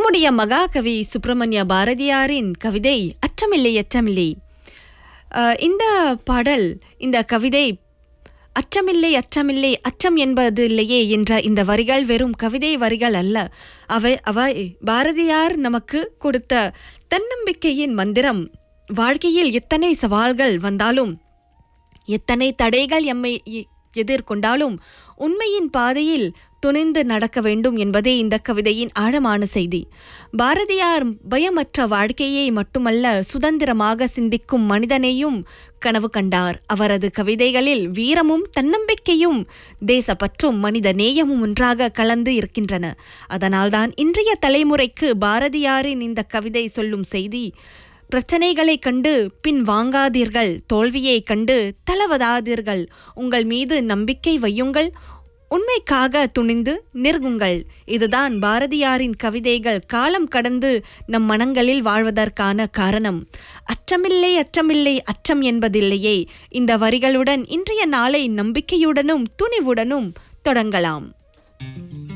நம்முடைய மகாகவி சுப்பிரமணிய பாரதியாரின் கவிதை அச்சமில்லை அச்சமில்லை அஹ், இந்த பாடல் இந்த கவிதை அச்சமில்லை அச்சமில்லை அச்சம் என்பதில்லையே என்ற இந்த வரிகள் வெறும் கவிதை வரிகள் அல்ல அவை அவை பாரதியார் நமக்கு கொடுத்த தன்னம்பிக்கையின் மந்திரம் வாழ்க்கையில் எத்தனை சவால்கள் வந்தாலும் எத்தனை தடைகள் எம்மை எ- எதிர்கொண்டாலும் உண்மையின் பாதையில் துணிந்து நடக்க வேண்டும் என்பதே இந்த கவிதையின் ஆழமான செய்தி பாரதியார் பயமற்ற வாழ்க்கையை மட்டுமல்ல சுதந்திரமாக சிந்திக்கும் மனிதனையும் கனவு கண்டார் அவரது கவிதைகளில் வீரமும் தன்னம்பிக்கையும் தேசப்பற்றும் மனித நேயமும் ஒன்றாக கலந்து இருக்கின்றன அதனால்தான் இன்றைய தலைமுறைக்கு பாரதியாரின் இந்த கவிதை சொல்லும் செய்தி பிரச்சனைகளை கண்டு பின் வாங்காதீர்கள் தோல்வியை கண்டு தளவதாதீர்கள் உங்கள் மீது நம்பிக்கை வையுங்கள் உண்மைக்காக துணிந்து நிற்குங்கள் இதுதான் பாரதியாரின் கவிதைகள் காலம் கடந்து நம் மனங்களில் வாழ்வதற்கான காரணம் அச்சமில்லை அச்சமில்லை அச்சம் என்பதில்லையே இந்த வரிகளுடன் இன்றைய நாளை நம்பிக்கையுடனும் துணிவுடனும் தொடங்கலாம்